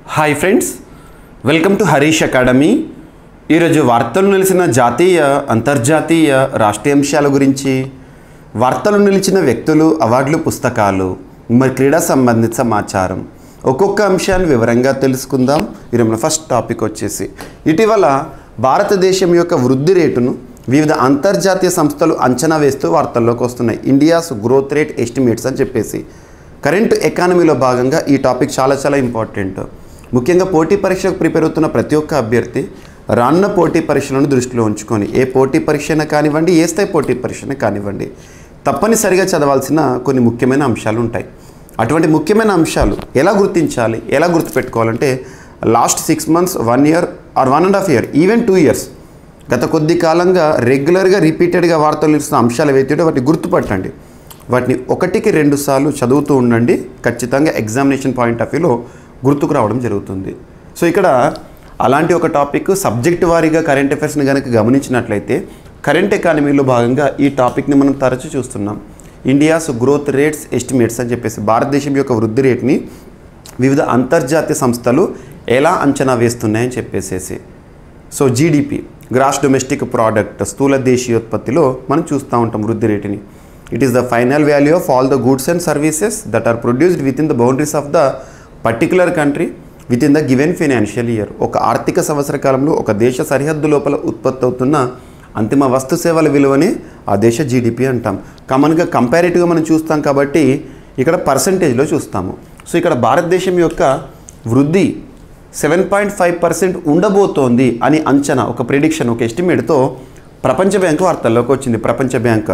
hi friends welcome to Harish academy ఈరోజు వార్తలు నిలిచిన జాతీయ అంతర్జాతీయ రాష్ట్రీయ అంశాల గురించి వార్తలు నిలిచిన వ్యక్తులు అవార్డులు పుస్తకాలు మరి క్రీడా సంబంధిత సమాచారం ఒక్కొక్క అంశాన్ని వివరంగా తెలుసుకుందాం ఈరోజు మన ఫస్ట్ టాపిక్ వచ్చేసి ఇటీవల భారతదేశం యొక్క వృద్ధి రేటును వివిధ అంతర్జాతీయ సంస్థలు అంచనా వేస్తూ వార్తల్లోకి వస్తున్నాయి ఇండియాస్ గ్రోత్ రేట్ ఎస్టిమేట్స్ అని చెప్పేసి కరెంట్ ఎకానమీలో భాగంగా ఈ టాపిక్ చాలా చాలా ఇంపార్టెంట్ ముఖ్యంగా పోటీ పరీక్షకు ప్రిపేర్ అవుతున్న ప్రతి ఒక్క అభ్యర్థి రానున్న పోటీ పరీక్షలను దృష్టిలో ఉంచుకొని ఏ పోటీ పరీక్షన కానివ్వండి ఏ స్థాయి పోటీ పరీక్షన కానివ్వండి తప్పనిసరిగా చదవాల్సిన కొన్ని ముఖ్యమైన అంశాలు ఉంటాయి అటువంటి ముఖ్యమైన అంశాలు ఎలా గుర్తించాలి ఎలా గుర్తుపెట్టుకోవాలంటే last six months one year or one and half year even two years గత కొద్ది కాలంగా రెగ్యులర్గా రిపీటెడ్గా వార్తలు నిలుస్తున్న అంశాలు ఏవైతే వాటిని గుర్తుపట్టండి వాటిని ఒకటికి రెండు సార్లు చదువుతూ ఉండండి ఖచ్చితంగా ఎగ్జామినేషన్ పాయింట్ ఆఫ్ వ్యూలో గుర్తుకు రావడం జరుగుతుంది సో ఇక్కడ అలాంటి ఒక టాపిక్ సబ్జెక్ట్ వారీగా కరెంట్ అఫైర్స్ని కనుక గమనించినట్లయితే కరెంట్ ఎకానమీలో భాగంగా ఈ టాపిక్ని మనం తరచూ చూస్తున్నాం ఇండియాస్ గ్రోత్ రేట్స్ ఎస్టిమేట్స్ అని చెప్పేసి భారతదేశం యొక్క వృద్ధి రేట్ని వివిధ అంతర్జాతీయ సంస్థలు ఎలా అంచనా వేస్తున్నాయని చెప్పేసేసి so GDP gross domestic product స్థూల దేశీయోత్పత్తిలో మనం చూస్తూ ఉంటాం వృద్ధి రేటుని it is the final value of all the goods and services that are produced within the boundaries of the particular country within the given financial year ఒక ఆర్థిక సంవత్సర కాలంలో ఒక దేశ సరిహద్దు లోపల ఉత్పత్తి అవుతున్న అంతిమ వస్తు సేవల విలువని ఆ దేశ జీడిపి అంటాం కామన్గా కంపారిటివ్గా మనం చూస్తాం కాబట్టి ఇక్కడ పర్సంటేజ్లో చూస్తాము సో ఇక్కడ భారతదేశం యొక్క వృద్ధి సెవెన్ పాయింట్ ఫైవ్ పర్సెంట్ ఉండబోతోంది అని అంచనా ఒక ప్రిడిక్షన్ ఒక ఎస్టిమేట్తో ప్రపంచ బ్యాంకు వార్తల్లోకి వచ్చింది ప్రపంచ బ్యాంక్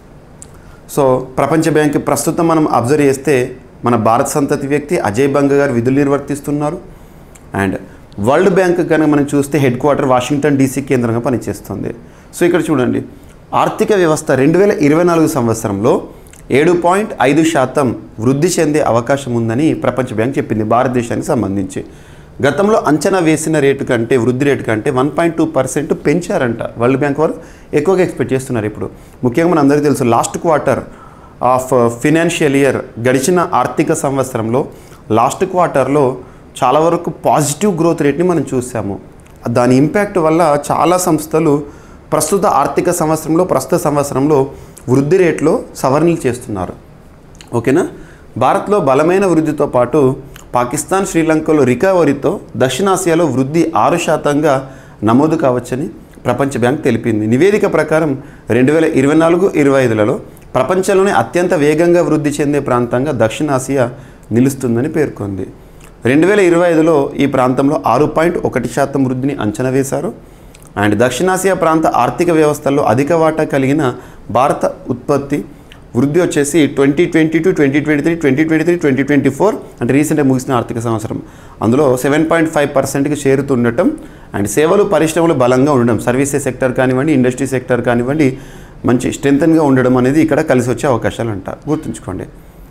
సో ప్రపంచ బ్యాంక్ ప్రస్తుతం మనం అబ్జర్వ్ చేస్తే మన భారత సంతతి వ్యక్తి అజయ్ బంగ గారు విధులు నిర్వర్తిస్తున్నారు అండ్ వరల్డ్ బ్యాంక్ కనుక మనం చూస్తే హెడ్ క్వార్టర్ వాషింగ్టన్ డీసీ కేంద్రంగా పనిచేస్తుంది సో ఇక్కడ చూడండి ఆర్థిక వ్యవస్థ రెండు వేల ఇరవై నాలుగు సంవత్సరంలో ఏడు పాయింట్ ఐదు శాతం వృద్ధి చెందే అవకాశం ఉందని ప్రపంచ బ్యాంక్ చెప్పింది భారతదేశానికి సంబంధించి గతంలో అంచనా వేసిన రేటు కంటే వృద్ధి రేటు కంటే వన్ పాయింట్ టూ పర్సెంట్ పెంచారంట వరల్డ్ బ్యాంక్ వారు ఎక్కువగా ఎక్స్పెక్ట్ చేస్తున్నారు ఇప్పుడు ముఖ్యంగా మన అందరికీ తెలుసు last quarter of financial year గడిచిన ఆర్థిక సంవత్సరంలో లాస్ట్ క్వార్టర్లో చాలా వరకు పాజిటివ్ గ్రోత్ రేట్ని మనం చూసాము దాని ఇంపాక్ట్ వల్ల చాలా సంస్థలు ప్రస్తుత ఆర్థిక సంవత్సరంలో ప్రస్తుత సంవత్సరంలో వృద్ధి రేట్లో సవరణలు చేస్తున్నారు ఓకేనా భారత్లో బలమైన వృద్ధితో పాటు పాకిస్తాన్ శ్రీలంకలో రికవరీతో దక్షిణాసియాలో వృద్ధి ఆరు శాతంగా నమోదు కావచ్చని ప్రపంచ బ్యాంక్ తెలిపింది నివేదిక ప్రకారం రెండు వేల ఇరవై నాలుగు ఇరవై ఐదులలో ప్రపంచంలోనే అత్యంత వేగంగా వృద్ధి చెందే ప్రాంతంగా దక్షిణాసియా నిలుస్తుందని పేర్కొంది రెండు వేల ఇరవై ఐదులో ఈ ప్రాంతంలో ఆరు పాయింట్ ఒకటి శాతం వృద్ధిని అంచనా వేశారు అండ్ దక్షిణాసియా ప్రాంత ఆర్థిక వ్యవస్థల్లో అధిక వాటా కలిగిన భారత ఉత్పత్తి వృద్ధి వచ్చేసి twenty twenty two twenty twenty three twenty twenty three twenty twenty four అంటే రీసెంట్గా ముగిసిన ఆర్థిక సంవత్సరం అందులో సెవెన్ పాయింట్ ఫైవ్ పర్సెంట్కి చేరుతుండటం అండ్ సేవలు పరిశ్రమలు బలంగా ఉండడం సర్వీసెస్ సెక్టర్ కానివ్వండి ఇండస్ట్రీ సెక్టర్ కానివ్వండి మంచి స్ట్రెంగ్తన్గా ఉండడం అనేది ఇక్కడ కలిసి వచ్చే అవకాశాలు అంట గుర్తుంచుకోండి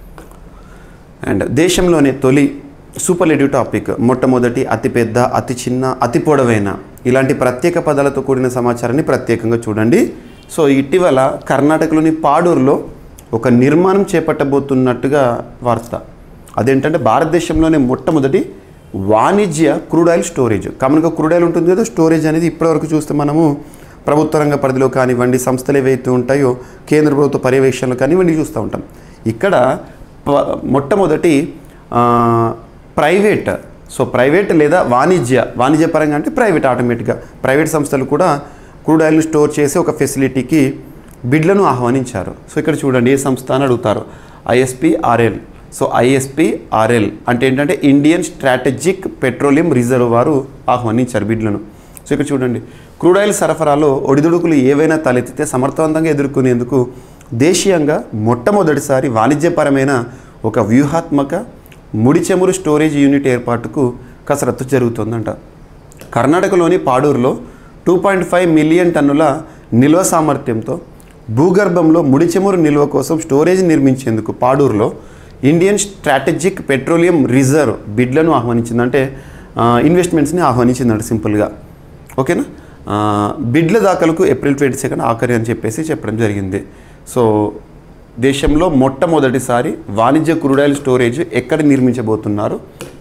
అండ్ దేశంలోనే తొలి సూపర్లేటివ్ టాపిక్ మొట్టమొదటి అతిపెద్ద అతి చిన్న అతి పొడవైన ఇలాంటి ప్రత్యేక పదాలతో కూడిన సమాచారాన్ని ప్రత్యేకంగా చూడండి సో ఇటీవల కర్ణాటకలోని పాడూరులో ఒక నిర్మాణం చేపట్టబోతున్నట్టుగా వార్త అదేంటంటే భారతదేశంలోనే మొట్టమొదటి వాణిజ్య క్రూడ్ ఆయిల్ స్టోరేజ్ కామన్గా క్రూడ్ ఆయిల్ ఉంటుంది కదా స్టోరేజ్ అనేది ఇప్పటివరకు చూస్తే మనము ప్రభుత్వ రంగ పరిధిలో కానివ్వండి సంస్థలు ఏవైతే ఉంటాయో కేంద్ర ప్రభుత్వ పర్యవేక్షణలో కానివ్వండి చూస్తూ ఉంటాం ఇక్కడ ప- మొట్టమొదటి ఆ, ప్రైవేట్ సో ప్రైవేట్ లేదా వాణిజ్య వాణిజ్య పరంగా అంటే ప్రైవేట్ ఆటోమేటిక్గా ప్రైవేట్ సంస్థలు కూడా క్రూడ్ ఆయిల్ని స్టోర్ చేసి ఒక ఫెసిలిటీకి బిడ్లను ఆహ్వానించారు సో ఇక్కడ చూడండి ఏ సంస్థ అని అడుగుతారు ISP RL so ISP RL అంటే ఏంటంటే ఇండియన్ స్ట్రాటజిక్ పెట్రోలియం రిజర్వ్ వారు ఆహ్వానించారు బిడ్లను సో ఇక్కడ చూడండి క్రూడ్ ఆయిల్ సరఫరాలో ఒడిదుడుకులు ఏవైనా తలెత్తితే సమర్థవంతంగా ఎదుర్కొనేందుకు దేశీయంగా మొట్టమొదటిసారి వాణిజ్యపరమైన ఒక వ్యూహాత్మక ముడి చమురు స్టోరేజ్ యూనిట్ ఏర్పాటుకు కసరత్తు జరుగుతుందంట కర్ణాటకలోని పాడూరులో టూ పాయింట్ ఫైవ్ మిలియన్ టన్నుల నిల్వ సామర్థ్యంతో భూగర్భంలో ముడి చమురు నిల్వ కోసం స్టోరేజ్ నిర్మించేందుకు పాడూరులో ఇండియన్ స్ట్రాటజిక్ పెట్రోలియం రిజర్వ్ బిడ్లను ఆహ్వానించిందంటే ఆ, ఇన్వెస్ట్మెంట్స్ని ఆహ్వానించిందంట సింపుల్గా ఓకేనా ఆ, బిడ్ల దాఖలకు ఏప్రిల్ ట్వంటీ సెకండ్ ఆఖరి అని చెప్పేసి చెప్పడం జరిగింది సో దేశంలో మొట్టమొదటిసారి వాణిజ్య క్రూడ్ ఆయిల్ స్టోరేజ్ ఎక్కడ నిర్మించబోతున్నారు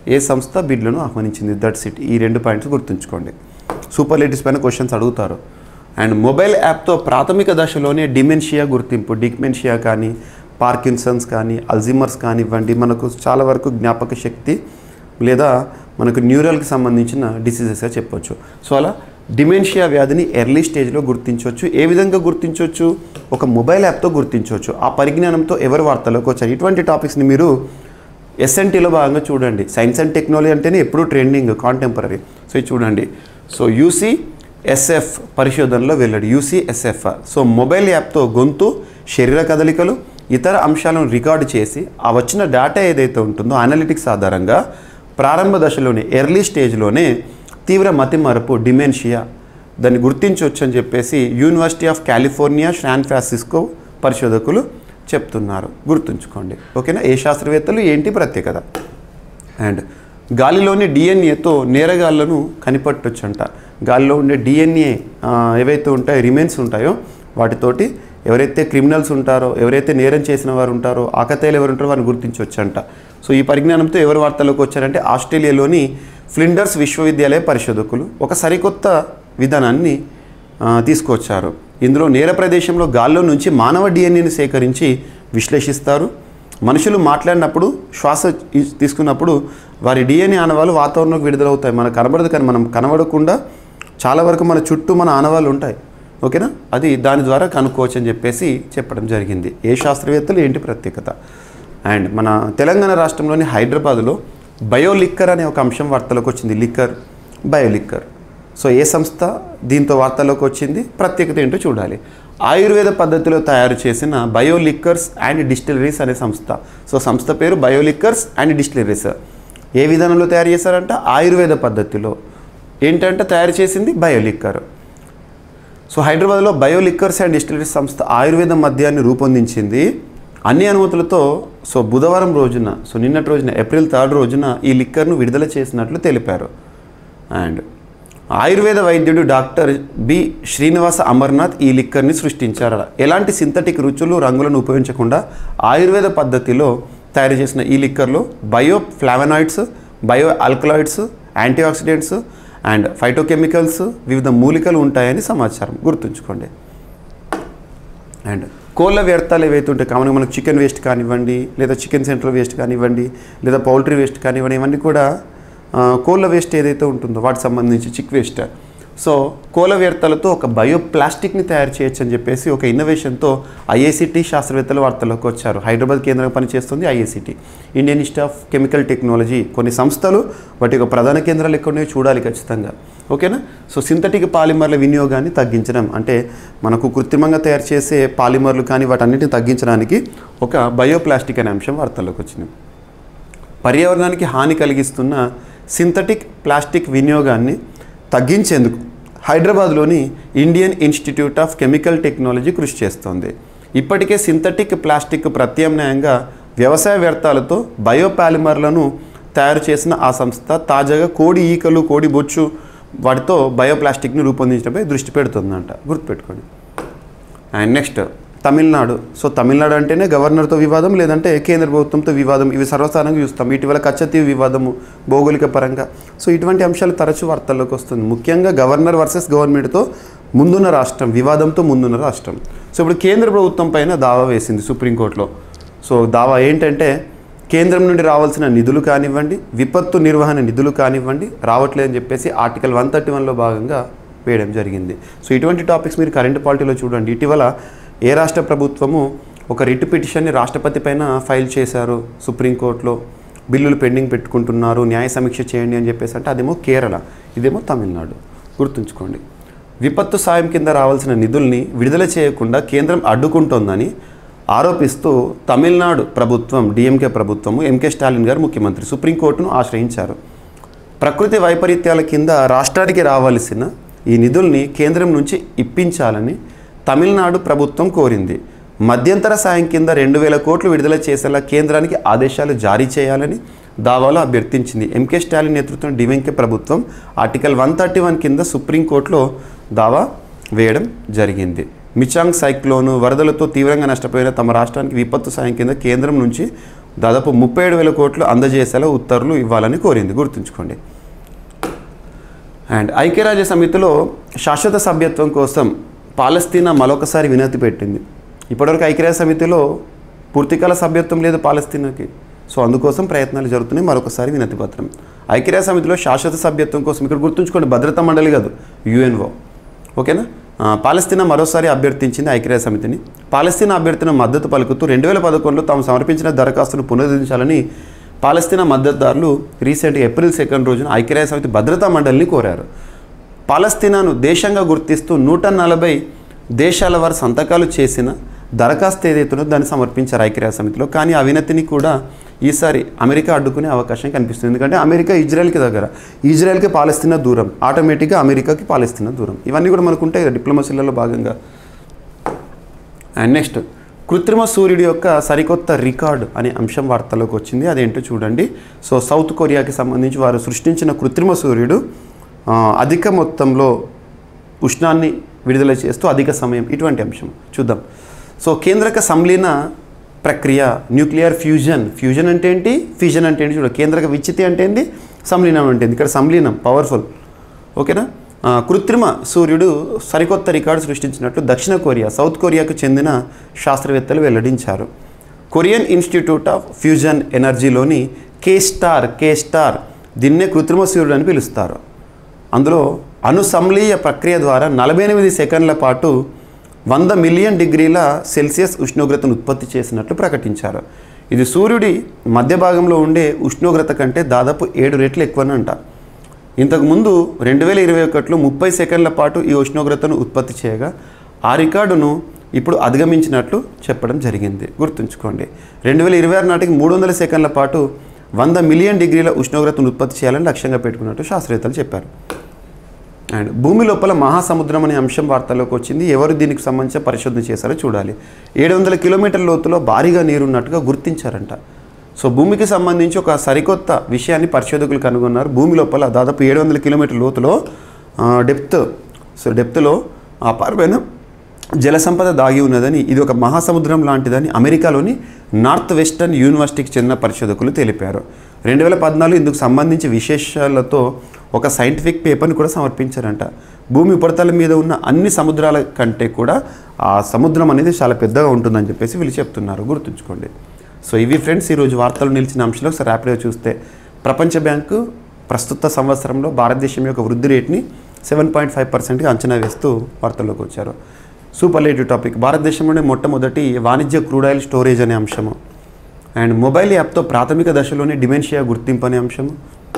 ఏ సంస్థ బిడ్లను ఆహ్వానించింది దట్స్ ఇట్ ఈ రెండు పాయింట్స్ గుర్తుంచుకోండి సూపర్లేటివ్స్ పైన క్వశ్చన్స్ అడుగుతారు అండ్ మొబైల్ యాప్తో ప్రాథమిక దశలోనే డిమెన్షియా గుర్తింపు డిమెన్షియా కానీ పార్కిన్సన్స్ కానీ అల్జిమర్స్ కానివ్వండి మనకు చాలా వరకు జ్ఞాపక శక్తి లేదా మనకు న్యూరల్కి సంబంధించిన డిసీజెస్గా చెప్పొచ్చు సో అలా డిమెన్షియా వ్యాధిని ఎర్లీ స్టేజ్లో గుర్తించవచ్చు ఏ విధంగా గుర్తించవచ్చు ఒక మొబైల్ యాప్తో గుర్తించవచ్చు ఆ పరిజ్ఞానంతో ఎవరు వార్తలోకి వచ్చారు ఇటువంటి టాపిక్స్ని మీరు ఎస్ఎన్టీలో భాగంగా చూడండి సైన్స్ అండ్ టెక్నాలజీ అంటేనే ఎప్పుడూ ట్రెండింగ్ కాంటెంపరీ సో ఇది చూడండి సో యూసీ ఎస్ఎఫ్ పరిశోధనలో వెళ్ళాడు యూసీఎస్ఎఫ్ సో మొబైల్ యాప్తో గొంతు శరీర కదలికలు ఇతర అంశాలను రికార్డు చేసి ఆ వచ్చిన డేటా ఏదైతే ఉంటుందో అనలిటిక్స్ ఆధారంగా ప్రారంభ దశలోనే ఎర్లీ స్టేజ్లోనే తీవ్ర మతిమరుపు డిమెన్షియా దాన్ని గుర్తించవచ్చు అని చెప్పేసి university of California San Francisco పరిశోధకులు చెప్తున్నారు గుర్తుంచుకోండి ఓకేనా ఏ శాస్త్రవేత్తలు ఏంటి ప్రత్యేకత అండ్ గాలిలోని డిఎన్ఏతో నేరగాళ్లను కనిపెట్టొచ్చంట గాలిలో ఉండే డిఎన్ఏ ఏవైతే ఉంటాయో రిమైన్స్ ఉంటాయో వాటితోటి ఎవరైతే క్రిమినల్స్ ఉంటారో ఎవరైతే నేరం చేసిన వారు ఉంటారో ఆకతాయిలు ఎవరు ఉంటారో వారిని గుర్తించవచ్చంట సో ఈ పరిజ్ఞానంతో ఎవరు వార్తల్లోకి వచ్చారంటే ఆస్ట్రేలియాలోని ఫ్లిండర్స్ విశ్వవిద్యాలయ పరిశోధకులు ఒక సరికొత్త విధానాన్ని ఆ, తీసుకొచ్చారు ఇందులో నేర ప్రదేశంలో గాల్లో నుంచి మానవ డిఎన్ఏని సేకరించి విశ్లేషిస్తారు మనుషులు మాట్లాడినప్పుడు శ్వాస ఇ- తీసుకున్నప్పుడు వారి డిఎన్ఏ ఆనవాళ్ళు వాతావరణంలోకి విడుదలవుతాయి మనకు కనబడదు కానీ మనం కనబడకుండా చాలా వరకు మన చుట్టూ మన ఆనవాళ్ళు ఉంటాయి ఓకేనా అది దాని ద్వారా కనుక్కోవచ్చు అని చెప్పేసి చెప్పడం జరిగింది ఏ శాస్త్రవేత్తలు ఏంటి ప్రత్యేకత అండ్ మన తెలంగాణ రాష్ట్రంలోని హైదరాబాద్లో బయోలిక్కర్ అనే ఒక అంశం వార్తలోకి వచ్చింది లిక్కర్ బయోలిక్కర్ సో ఏ సంస్థ దీంతో వార్తల్లోకి వచ్చింది ప్రత్యేకత ఏంటో చూడాలి ఆయుర్వేద పద్ధతిలో తయారు చేసిన బయోలిక్కర్స్ అండ్ డిస్టిలరీస్ అనే సంస్థ సో సంస్థ పేరు బయోలిక్కర్స్ అండ్ డిస్టిలరీస్ ఏ విధానంలో తయారు చేశారంట ఆయుర్వేద పద్ధతిలో ఏంటంటే తయారు చేసింది బయోలిక్కర్ సో హైదరాబాద్లో బయోలిక్కర్స్ అండ్ డిస్టిలరీస్ సంస్థ ఆయుర్వేద మద్యాన్ని రూపొందించింది అన్ని అనుమతులతో సో బుధవారం రోజున సో నిన్నటి రోజున ఏప్రిల్ థర్డ్ రోజున ఈ లిక్కర్ను విడుదల చేసినట్లు తెలిపారు అండ్ ఆయుర్వేద వైద్యుడు డాక్టర్ బి శ్రీనివాస అమర్నాథ్ ఈ లిక్కర్ని సృష్టించారు ఎలాంటి సింథటిక్ రుచులు రంగులను ఉపయోగించకుండా ఆయుర్వేద పద్ధతిలో తయారు చేసిన ఈ లిక్కర్లో bio flavonoids bio alkaloids antioxidants and phytochemicals వివిధ మూలికలు ఉంటాయని సమాచారం గుర్తుంచుకోండి అండ్ కోళ్ళ వ్యర్థాలు ఏవైతే ఉంటాయి కామన్గా మనకు చికెన్ వేస్ట్ కానివ్వండి లేదా చికెన్ సెంటర్ వేస్ట్ కానివ్వండి లేదా పౌల్ట్రీ వేస్ట్ కానివ్వండి ఇవన్నీ కూడా ఆ, కోళ్ళ వేస్ట్ ఏదైతే ఉంటుందో వాటికి సంబంధించి చిక్ వేస్ట్ సో కోళ్ళ వ్యర్థాలతో ఒక బయో ప్లాస్టిక్ని తయారు చేయొచ్చు అని చెప్పేసి ఒక ఇన్నోవేషన్తో ఐఐసిటి శాస్త్రవేత్తలు వార్తల్లోకి వచ్చారు హైదరాబాద్ కేంద్రంగా పనిచేస్తుంది IICT Indian institute of chemical technology కొన్ని సంస్థలు వాటి యొక్క ప్రధాన కేంద్రాలు ఎక్కడున్నాయో చూడాలి ఖచ్చితంగా ఓకేనా సో సింథటిక్ పాలిమర్ల వినియోగాన్ని తగ్గించడం అంటే మనకు కృత్రిమంగా తయారు చేసే పాలిమర్లు కానీ వాటన్నిటిని తగ్గించడానికి ఒక బయోప్లాస్టిక్ అనే అంశం వార్తల్లోకి వచ్చింది పర్యావరణానికి హాని కలిగిస్తున్న సింథటిక్ ప్లాస్టిక్ వినియోగాన్ని తగ్గించేందుకు హైదరాబాద్లోని Indian institute of chemical technology కృషి చేస్తోంది ఇప్పటికే సింథటిక్ ప్లాస్టిక్ ప్రత్యామ్నాయంగా వ్యవసాయ వ్యర్థాలతో బయోపాలిమర్లను తయారు చేసిన ఆ సంస్థ తాజాగా కోడి ఈకలు కోడి బొచ్చు వాటితో బయోప్లాస్టిక్ని రూపొందించడంపై దృష్టి పెడుతుందంట గుర్తుపెట్టుకోండి and next Tamil Nadu so Tamil Nadu అంటేనే గవర్నర్తో వివాదం లేదంటే కేంద్ర ప్రభుత్వంతో వివాదం ఇవి సర్వసాధారణంగా చూస్తాం ఇటీవల కచ్చతీవి వివాదము భౌగోళిక పరంగా సో ఇటువంటి అంశాలు తరచూ వార్తల్లోకి వస్తుంది ముఖ్యంగా గవర్నర్ వర్సెస్ గవర్నమెంట్తో ముందున్న రాష్ట్రం వివాదంతో ముందున్న రాష్ట్రం సో ఇప్పుడు కేంద్ర ప్రభుత్వం పైన దావా వేసింది సుప్రీంకోర్టులో సో దావా ఏంటంటే కేంద్రం నుండి రావాల్సిన నిధులు కానివ్వండి విపత్తు నిర్వహణ నిధులు కానివ్వండి రావట్లేదని చెప్పేసి ఆర్టికల్ వన్ థర్టీ వన్లో భాగంగా వేయడం జరిగింది సో ఇటువంటి టాపిక్స్ మీరు కరెంట్ పాలిటీలో చూడండి ఇటీవల ఏ రాష్ట్ర ప్రభుత్వము ఒక రిట్ పిటిషన్ని రాష్ట్రపతి పైన ఫైల్ చేశారు సుప్రీంకోర్టులో బిల్లులు పెండింగ్ పెట్టుకుంటున్నారు న్యాయ సమీక్ష చేయండి అని చెప్పేసి అంటే అదేమో కేరళ ఇదేమో తమిళనాడు గుర్తుంచుకోండి విపత్తు సాయం కింద రావాల్సిన నిధుల్ని విడుదల చేయకుండా కేంద్రం అడ్డుకుంటోందని ఆరోపిస్తూ తమిళనాడు ప్రభుత్వం డిఎంకే ప్రభుత్వము ఎంకే స్టాలిన్ గారు ముఖ్యమంత్రి సుప్రీంకోర్టును ఆశ్రయించారు ప్రకృతి వైపరీత్యాల కింద రాష్ట్రానికి రావాల్సిన ఈ నిధుల్ని కేంద్రం నుంచి ఇప్పించాలని తమిళనాడు ప్రభుత్వం కోరింది మధ్యంతర సాయం కింద రెండు వేల కోట్లు విడుదల చేసేలా కేంద్రానికి ఆదేశాలు జారీ చేయాలని దావాలో అభ్యర్థించింది ఎంకే స్టాలిన్ నేతృత్వం డివెంకే ప్రభుత్వం ఆర్టికల్ వన్ థర్టీ వన్ కింద సుప్రీంకోర్టులో దావా వేయడం జరిగింది మిచాంగ్ సైక్లోను వరదలతో తీవ్రంగా నష్టపోయిన తమ రాష్ట్రానికి విపత్తు సాయం కింద కేంద్రం నుంచి దాదాపు ముప్పై ఏడు వేల కోట్లు అందజేసేలా ఉత్తర్వులు ఇవ్వాలని కోరింది గుర్తుంచుకోండి అండ్ ఐక్యరాజ్య సమితిలో శాశ్వత సభ్యత్వం కోసం పాలస్తీనా మరొకసారి వినతి పెట్టింది ఇప్పటివరకు ఐక్యరాజ్య సమితిలో పూర్తికాల సభ్యత్వం లేదు పాలస్తీనాకి సో అందుకోసం ప్రయత్నాలు జరుగుతున్నాయి మరొకసారి వినతి పత్రం ఐక్యరాజ్య సమితిలో శాశ్వత సభ్యత్వం కోసం ఇక్కడ గుర్తుంచుకోండి భద్రతా మండలి కాదు యుఎన్ఓ ఓకేనా ఆ, పాలస్తీనా మరోసారి అభ్యర్థించింది ఐక్యరాజ్య సమితిని పాలస్తీనా అభ్యర్థిన మద్దతు పలుకుతూ రెండు వేల పదకొండులో తాము సమర్పించిన దరఖాస్తును పునరుద్ధరించాలని పాలస్తీనా మద్దతుదారులు రీసెంట్గా ఏప్రిల్ సెకండ్ రోజున ఐక్యరాజ్య సమితి భద్రతా మండలిని కోరారు పాలస్తీనాను దేశంగా గుర్తిస్తూ నూట నలభై దేశాల వారు సంతకాలు చేసిన దరఖాస్తు ఏదైతుందో దాన్ని సమర్పించారు ఐక్యరాజ్య సమితిలో కానీ అవినతిని కూడా ఈసారి అమెరికా అడ్డుకునే అవకాశం కనిపిస్తుంది ఎందుకంటే అమెరికా ఇజ్రాయెల్కి దగ్గర ఇజ్రాయెల్కి పాలస్తీనా దూరం ఆటోమేటిక్గా అమెరికాకి పాలస్తీనా దూరం ఇవన్నీ కూడా మనకు ఉంటాయి కదా డిప్లొమసీలలో భాగంగా అండ్ నెక్స్ట్ కృత్రిమ సూర్యుడి యొక్క సరికొత్త రికార్డ్ అనే అంశం వార్తల్లోకి వచ్చింది అదేంటో చూడండి సో సౌత్ కొరియాకి సంబంధించి వారు సృష్టించిన కృత్రిమ సూర్యుడు ఆ, అధిక మొత్తంలో ఉష్ణాన్ని విడుదల చేస్తూ అధిక సమయం ఇటువంటి అంశం చూద్దాం సో కేంద్రక సంలీన ప్రక్రియ న్యూక్లియర్ ఫ్యూజన్ ఫ్యూజన్ అంటే ఏంటి ఫ్యూజన్ అంటే ఏంటి చూడ కేంద్రక విచ్చితి అంటే ఏంటి సంలీనం అంటే ఏంటి ఇక్కడ సంలీనం పవర్ఫుల్ ఓకేనా ఆ, కృత్రిమ సూర్యుడు సరికొత్త రికార్డు సృష్టించినట్లు దక్షిణ కొరియా సౌత్ కొరియాకు చెందిన శాస్త్రవేత్తలు వెల్లడించారు కొరియన్ ఇన్స్టిట్యూట్ ఆఫ్ ఫ్యూజన్ ఎనర్జీలోని కే స్టార్ కే స్టార్ దీన్నే కృత్రిమ సూర్యుడు అని పిలుస్తారు అందులో అనుసంలీయ ప్రక్రియ ద్వారా నలభై ఎనిమిది సెకండ్ల పాటు వంద మిలియన్ డిగ్రీల సెల్సియస్ ఉష్ణోగ్రతను ఉత్పత్తి చేసినట్లు ప్రకటించారు ఇది సూర్యుడి మధ్య భాగంలో ఉండే ఉష్ణోగ్రత కంటే దాదాపు ఏడు రెట్లు ఎక్కువనంట ఇంతకుముందు రెండు వేల ఇరవై ఒకటిలో ముప్పై సెకండ్ల పాటు ఈ ఉష్ణోగ్రతను ఉత్పత్తి చేయగా ఆ రికార్డును ఇప్పుడు అధిగమించినట్లు చెప్పడం జరిగింది గుర్తుంచుకోండి రెండు వేల ఇరవై ఆరు నాటికి మూడు వందల సెకండ్ల పాటు వంద మిలియన్ డిగ్రీల ఉష్ణోగ్రతను ఉత్పత్తి చేయాలని లక్ష్యంగా పెట్టుకున్నట్టు శాస్త్రవేత్తలు చెప్పారు అండ్ భూమి లోపల మహాసముద్రం అనే అంశం వార్తల్లోకి వచ్చింది ఎవరు దీనికి సంబంధించిన పరిశోధన చేశారో చూడాలి ఏడు వందల కిలోమీటర్ల లోతులో భారీగా నీరున్నట్టుగా గుర్తించారంట సో భూమికి సంబంధించి ఒక సరికొత్త విషయాన్ని పరిశోధకులు కనుగొన్నారు భూమి లోపల దాదాపు ఏడు వందల కిలోమీటర్ల లోతులో డెప్త్ సో డెప్త్లో అపారమైన జల సంపద దాగి ఉన్నదని ఇది ఒక మహాసముద్రం లాంటిదని అమెరికాలోని నార్త్ వెస్టర్న్ యూనివర్సిటీకి చెందిన పరిశోధకులు తెలిపారు రెండు వేల పద్నాలుగు ఇందుకు సంబంధించి విశేషాలతో ఒక సైంటిఫిక్ పేపర్ని కూడా సమర్పించారంట భూమి ఉపరితలం మీద ఉన్న అన్ని సముద్రాల కంటే కూడా ఆ సముద్రం అనేది చాలా పెద్దగా ఉంటుందని చెప్పేసి వీళ్ళు చెప్తున్నారు గుర్తుంచుకోండి సో ఇవి ఫ్రెండ్స్ ఈరోజు వార్తలు నిలిచిన అంశాలు ఒకసారి ర్యాపిడ్గా చూస్తే ప్రపంచ బ్యాంకు ప్రస్తుత సంవత్సరంలో భారతదేశం యొక్క వృద్ధి రేట్ని సెవెన్ పాయింట్ ఫైవ్ పర్సెంట్గా అంచనా వేస్తూ వార్తల్లోకి వచ్చారు సూపర్లేటివ్ టాపిక్ భారతదేశంలోనే మొట్టమొదటి వాణిజ్య క్రూడ్ ఆయిల్ స్టోరేజ్ అనే అంశము అండ్ మొబైల్ యాప్తో ప్రాథమిక దశలోనే డిమెన్షియా గుర్తింపు అనే అంశము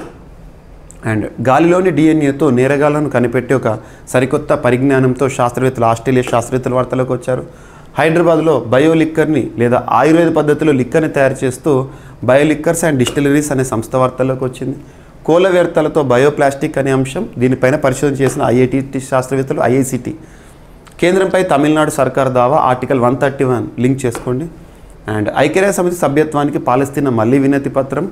అండ్ గాలిలోని డిఎన్ఏతో నేరగాళ్లను కనిపెట్టే ఒక సరికొత్త పరిజ్ఞానంతో శాస్త్రవేత్తలు ఆస్ట్రేలియా శాస్త్రవేత్తలు వార్తలోకి వచ్చారు హైదరాబాద్లో బయో లిక్కర్ని లేదా ఆయుర్వేద పద్ధతిలో లిక్కర్ని తయారు చేస్తూ బయో లిక్కర్స్ అండ్ డిస్టిలరీస్ అనే సంస్థ వార్తల్లోకి వచ్చింది కోల వ్యర్థాలతో బయోప్లాస్టిక్ అనే అంశం దీనిపైన పరిశోధన చేసిన ఐఐటి శాస్త్రవేత్తలు ఐఐసిటి కేంద్రంపై తమిళనాడు సర్కార్ దావా article one thirty one link చేసుకోండి అండ్ ఐక్యరాజ్య సమితి సభ్యత్వానికి పాలస్తీనా మళ్ళీ వినతి పత్రం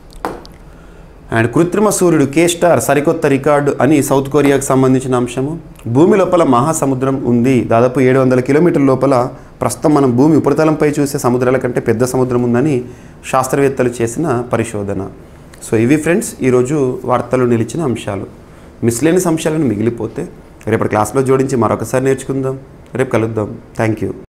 అండ్ కృత్రిమ సూర్యుడు కే స్టార్ సరికొత్త రికార్డు అని సౌత్ కొరియాకు సంబంధించిన అంశము భూమి లోపల మహాసముద్రం ఉంది దాదాపు ఏడు వందల కిలోమీటర్ల లోపల ప్రస్తుతం మనం భూమి ఉపరితలంపై చూసే సముద్రాల కంటే పెద్ద సముద్రం ఉందని శాస్త్రవేత్తలు చేసిన పరిశోధన సో ఇవి ఫ్రెండ్స్ ఈరోజు వార్తలు నిలిచిన అంశాలు మిస్లేని అంశాలను మిగిలిపోతే రేపటి క్లాస్లో జోడించి మరొకసారి నేర్చుకుందాం రేపు కలుద్దాం థ్యాంక్ యూ